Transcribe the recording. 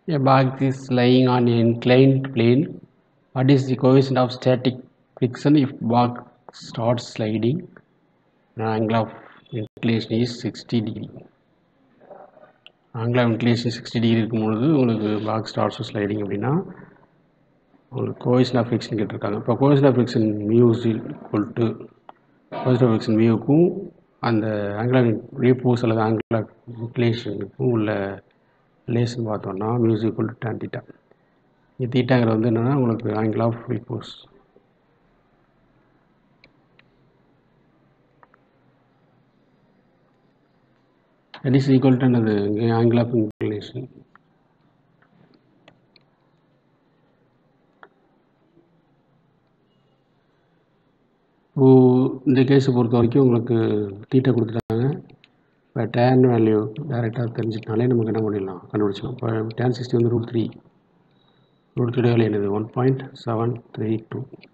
A box is lying on an inclined plane. What is the coefficient of static friction if box starts sliding? The angle of inclination is 60 degree. angle of inclination 60 degree இருக்கும்பொழுது உங்களுக்கு box starts sliding அப்படின்னா உங்களுக்கு கோவிஷன் of friction கேட்டிருக்காங்க இப்போ coefficient of friction mu is equal to coefficient of friction மியூக்கும் அந்த angle of repose அல்லது angle of இன்க்ளேஷனுக்கும் உள்ள ரிலேஷன் பார்த்தோம்னா mu is equal to tan theta இது தீட்டாங்கிறது வந்து என்னென்னா உங்களுக்கு angle of repose that is equal to another angle of inclination இப்போ இந்த கேஸை பொறுத்த வரைக்கும் உங்களுக்கு தீட்டை கொடுத்துட்டாங்க இப்போ டேன் வேல்யூ டேரெக்டாக தெரிஞ்சிட்டனாலே நமக்கு என்ன பண்ணிடலாம் கண்டுபிடிச்சிடலாம் இப்போ டேன் சிக்ஸ்டி வந்து root three root three value என்னது one point seven three two